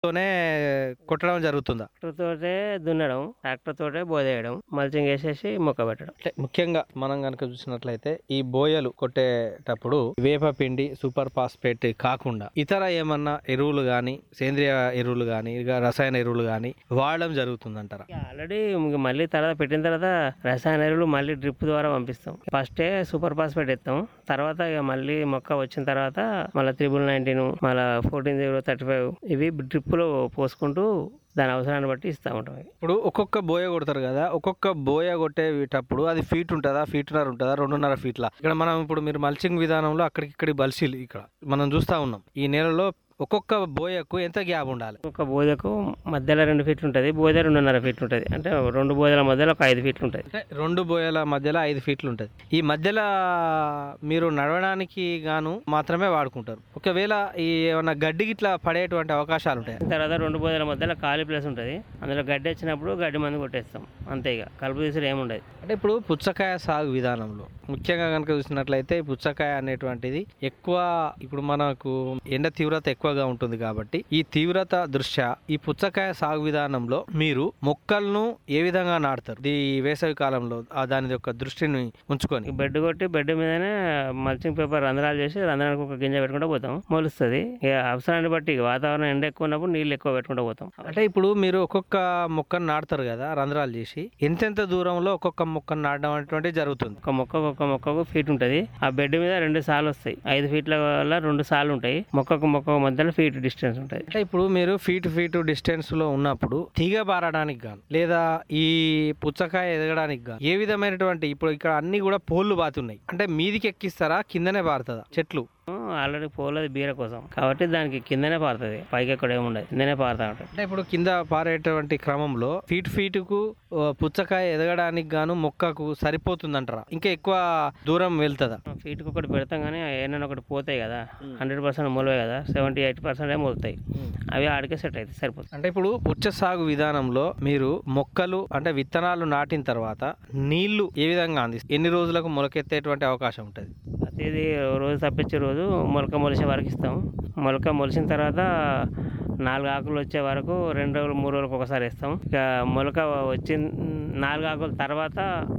తోనే కొట్టడం జరుగుతుందా ట్రాక్టర్ తోటే దున్నడం ట్రాక్టర్ తోటే బోదేయడం మల్చింగ్ వేసేసి మొక్క పెట్టడం అంటే ముఖ్యంగా మనం కనుక చూసినట్లయితే ఈ బోయలు కొట్టేటప్పుడు వేప పిండి సూపర్ ఫాస్ఫేట్ కాకుండా ఇతర ఏమన్నా ఎరువులు గాని సేంద్రియ ఎరువులు గాని ఇక రసాయన ఎరువులు గాని వాడడం జరుగుతుందంటారా ఆల్రెడీ మళ్ళీ తర్వాత పెట్టిన తర్వాత రసాయన ఎరువులు మళ్ళీ డ్రిప్ ద్వారా పంపిస్తాం ఫస్టే సూపర్ ఫాస్ఫేట్ ఇస్తాం తర్వాత ఇక మళ్ళీ మొక్క వచ్చిన తర్వాత మళ్ళీ త్రిబుల్ నైన్టీన్ మళ్ళీ ఫోర్టీన్ జీరో థర్టీ ఫైవ్ ఇవి డ్రిప్లో పోసుకుంటూ దాని అవసరాన్ని బట్టి ఇస్తూ ఉంటాం ఇవి. ఇప్పుడు ఒక్కొక్క బోయ కొడతారు కదా ఒక్కొక్క బోయ కొట్టేటప్పుడు అది ఫీట్ ఉంటుందా ఫీట్నర ఉంటుందా రెండున్నర ఫీట్ల ఇక్కడ మనం ఇప్పుడు మీరు మల్చింగ్ విధానంలో అక్కడికి ఇక్కడి బల్సీలు ఇక్కడ మనం చూస్తా ఉన్నాం ఈ నేలలో ఒక్కొక్క బోయకు ఎంత గ్యాప్ ఉండాలి ఒక బోదకు మధ్యలో రెండు ఫీట్లు ఉంటుంది బోద రెండున్నర ఫీట్లు ఉంటుంది అంటే రెండు బోదల మధ్యలో ఒక ఐదు ఫీట్లు ఉంటుంది అంటే రెండు బోయల మధ్యలో ఐదు ఫీట్లు ఉంటుంది ఈ మధ్యలో మీరు నడవడానికి గాను మాత్రమే వాడుకుంటారు ఒకవేళ ఈ ఏమన్నా గడ్డి గిట్లా పడేటువంటి అవకాశాలు ఉంటాయి తర్వాత రెండు బోదల మధ్యలో ఖాళీ ప్లేస్ ఉంటుంది అందులో గడ్డి వచ్చినప్పుడు గడ్డి మందు కొట్టేస్తాం అంతే ఇక కలుపు తీసుడు ఏముండదు అంటే ఇప్పుడు పుచ్చకాయ సాగు విధానంలో ముఖ్యంగా కనుక చూసినట్లయితే ఈ పుచ్చకాయ అనేటువంటిది ఎక్కువ ఇప్పుడు మనకు ఎండ తీవ్రత ఎక్కువగా ఉంటుంది కాబట్టి ఈ తీవ్రత దృష్ట్యా ఈ పుచ్చకాయ సాగు విధానంలో మీరు మొక్కలను ఏ విధంగా నాటుతారు ఈ వేసవి కాలంలో ఆ దాని యొక్క దృష్టిని ఉంచుకొని ఈ బెడ్ కొట్టి బెడ్ మీదనే మల్చింగ్ పేపర్ రంధ్రాలు చేసి రంధ్రానికి ఒక గింజ పెట్టుకుంటూ పోతాం మొలుస్తుంది ఇక అవసరాన్ని బట్టి ఇక వాతావరణం ఎండ ఎక్కువ ఉన్నప్పుడు నీళ్ళు ఎక్కువ పెట్టుకుంటూ పోతాం అంటే ఇప్పుడు మీరు ఒక్కొక్క మొక్కను నాటుతారు కదా రంధ్రాలు చేసి ఎంతెంత దూరంలో ఒక్కొక్క మొక్కను నాటడం అనేటువంటిది జరుగుతుంది ఒక మొక్కకు ఒక మొక్కకు ఫీట్ ఉంటుంది ఆ బెడ్ మీద రెండు సార్లు వస్తాయి ఐదు ఫీట్ల వల్ల రెండు సార్లు ఉంటాయి మొక్కకు మొక్కకు మధ్యలో ఫీట్ డిస్టెన్స్ ఉంటుంది అంటే ఇప్పుడు మీరు ఫీట్ ఫీట్ డిస్టెన్స్ లో ఉన్నప్పుడు తీగ పారడానికి గాను లేదా ఈ పుచ్చకాయ ఎదగడానికి గాను ఏ విధమైనటువంటి ఇప్పుడు ఇక్కడ అన్ని కూడా పోళ్ళు బాతున్నాయి అంటే మీదికి ఎక్కిస్తారా కిందనే పారుతుందా చెట్లు ఆల్రెడీ పోలేదు బీర కోసం కాబట్టి దానికి కిందనే పారుతుంది పైకి ఎక్కడ ఏముండదు కిందనే పారుతా ఉంటుంది అంటే ఇప్పుడు కింద పారేటువంటి క్రమంలో ఫీట్ ఫీట్ కు ఆ, పుచ్చకాయ ఎదగడానికి గాను మొక్కకు సరిపోతుందంటారా ఇంకా ఎక్కువ దూరం వెళ్తుందా ఫీట్కి ఒకటి పెడతాం కానీ ఏమైనా ఒకటి పోతాయి కదా హండ్రెడ్ పర్సెంట్ మొలవే కదా సెవెంటీ ఎయిట్ పర్సెంట్ మొలుతాయి అవి ఆడికే సెట్ అవుతాయి సరిపోతుంది అంటే ఇప్పుడు పుచ్చ సాగు విధానంలో మీరు మొక్కలు అంటే విత్తనాలు నాటిన తర్వాత నీళ్లు ఏ విధంగా అందిస్తారు ఎన్ని రోజులకు మొలకెత్తేటువంటి అవకాశం ఉంటుంది ప్రతిదీ రోజు తప్పించే రోజు మొలక మొలిసే వరకు ఇస్తాం మొలక మొలిసిన తర్వాత నాలుగు ఆకులు వచ్చే వరకు రెండు రోజులు మూడు రోజులకు ఒకసారి ఇస్తాం ఇక మొలక వచ్చిన నాలుగు ఆకుల తర్వాత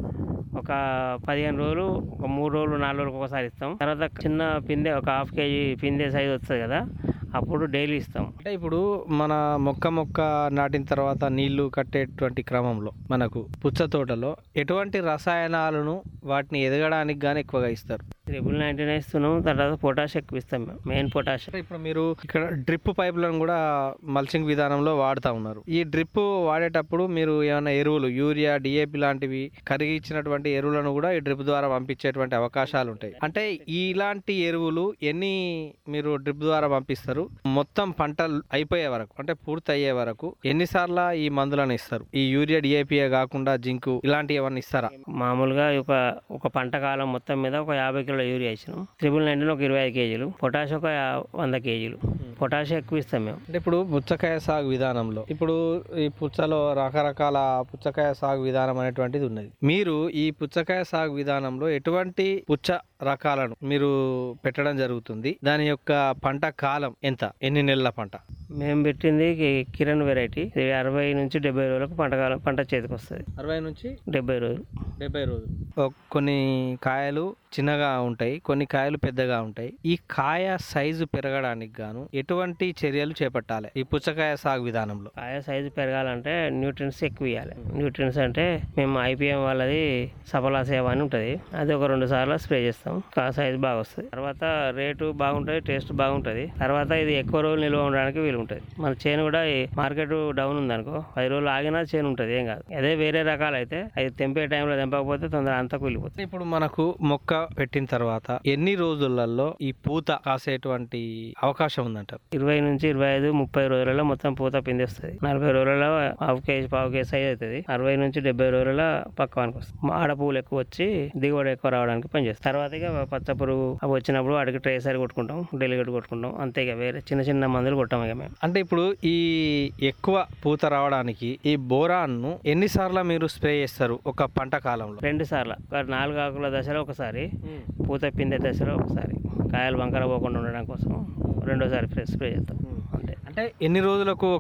ఒక పదిహేను రోజులు ఒక మూడు రోజులు నాలుగు రోజులకు ఒకసారి ఇస్తాం తర్వాత చిన్న పిందె ఒక హాఫ్ కేజీ పిందె సైజ్ వస్తుంది కదా అప్పుడు డైలీ ఇస్తాం అంటే ఇప్పుడు మన మొక్క మొక్క నాటిన తర్వాత నీళ్లు కట్టేటువంటి క్రమంలో మనకు పుచ్చ తోటలో ఎటువంటి రసాయనాలను వాటిని ఎదగడానికి గానీ ఎక్కువగా ఇస్తారు ట్రిపుల్ నైన్టీన్ ఇస్తున్నాం తర్వాత పొటాష్ ఎక్కువ ఇస్తాం మేము మెయిన్ పొటాష్ అంటే ఇప్పుడు మీరు ఇక్కడ డ్రిప్ పైపులను కూడా మల్చింగ్ విధానంలో వాడుతా ఉన్నారు ఈ డ్రిప్ వాడేటప్పుడు మీరు ఏమైనా ఎరువులు యూరియా డిఏపి లాంటివి కరిగించినటువంటి ఎరువులను కూడా ఈ డ్రిప్ ద్వారా పంపించేటువంటి అవకాశాలు ఉంటాయి అంటే ఇలాంటి ఎరువులు ఎన్ని మీరు డ్రిప్ ద్వారా పంపిస్తారు మొత్తం పంటలు అయిపోయే వరకు అంటే పూర్తి అయ్యే వరకు ఎన్నిసార్లు ఈ మందులను ఇస్తారు ఈ యూరియా డిఏపిఏ కాకుండా జింకు ఇలాంటివి ఏమన్నా ఇస్తారా మామూలుగా ఒక ఒక పంట కాలం మొత్తం మీద ఒక యాభై కిలోల యూరియా ఇచ్చినాం ట్రిపుల్ నైన్టీన్ ఒక ఇరవై ఐదు కేజీలు పొటాష్ ఒక యా- వంద కేజీలు పొటాష్ ఎక్కువ ఇస్తాం మేము అంటే ఇప్పుడు పుచ్చకాయ సాగు విధానంలో ఇప్పుడు ఈ పుచ్చలో రకరకాల పుచ్చకాయ సాగు విధానం అనేటువంటిది ఉన్నది మీరు ఈ పుచ్చకాయ సాగు విధానంలో ఎటువంటి పుచ్చ రకాలను మీరు పెట్టడం జరుగుతుంది దాని యొక్క పంట కాలం ఎంత ఎన్ని నెలల పంట మేము పెట్టింది కి- కిరణ్ వెరైటీ ఇది అరవై నుంచి డెబ్బై రోజులకు పంట కాలం పంట చేతికి వస్తుంది అరవై నుంచి డెబ్బై రోజులు డెబ్బై రోజులు ఓ- కొన్ని కాయలు చిన్నగా ఉంటాయి కొన్ని కాయలు పెద్దగా ఉంటాయి ఈ కాయ సైజు పెరగడానికి గాను ఎటువంటి చర్యలు చేపట్టాలి ఈ పుచ్చకాయ సాగు విధానంలో కాయ సైజు పెరగాలంటే న్యూట్రియన్స్ ఎక్కువ ఇవ్వాలి న్యూట్రియన్స్ అంటే మేము ఐపీఎం వాళ్ళది సఫలా సేవ అని ఉంటుంది అది ఒక రెండు సార్లు స్ప్రే చేస్తాం కా సైజు బాగా వస్తుంది తర్వాత రేటు బాగుంటుంది టేస్ట్ బాగుంటుంది తర్వాత ఇది ఎక్కువ రోజులు నిల్వ ఉండడానికి వీలు ఉంటుంది మన చేను కూడా ఈ మార్కెట్ డౌన్ ఉంది అనుకో పది రోజులు ఆగినా చేను ఉంటుంది ఏం కాదు అదే వేరే రకాలు అయితే అది తెంపే టైంలో తెంపకపోతే తొందర అంతా కూలిపోతుంది ఇప్పుడు మనకు మొక్క పెట్టిన తర్వాత ఎన్ని రోజులలో ఈ పూత కాసేటువంటి అవకాశం ఉందంటారు ఇరవై నుంచి ఇరవై ఐదు ముప్పై రోజులలో మొత్తం పూత పిందేస్తుంది నలభై రోజులలో హాఫ్ కేజీ పావు కేజీ సైజ్ అవుతుంది అరవై నుంచి డెబ్బై రోజుల పక్వానికి వస్తుంది ఆడ పువ్వులు ఎక్కువ వచ్చి దిగుబడి ఎక్కువ రావడానికి పనిచేస్తుంది తర్వాత ఇక పచ్చ పురుగు అవి వచ్చినప్పుడు వాటికి ట్రేసర్ కొట్టుకుంటాం డెలిగేట్ కొట్టుకుంటాం అంతే ఇక వేరే చిన్న చిన్న మందులు కొట్టాం ఇక మేము అంటే ఇప్పుడు ఈ ఎక్కువ పూత రావడానికి ఈ బోరాన్ను ఎన్నిసార్లు మీరు స్ప్రే చేస్తారు ఒక పంట కాలంలో రెండు సార్లు ఒక నాలుగు ఆకుల దశలో ఒకసారి పూత పిండే దశలో ఒకసారి కాయలు వంకర పోకుండా ఉండడం కోసం రెండోసారి స్ప్రే చేస్తాం అంతే అంటే ఎన్ని రోజులకు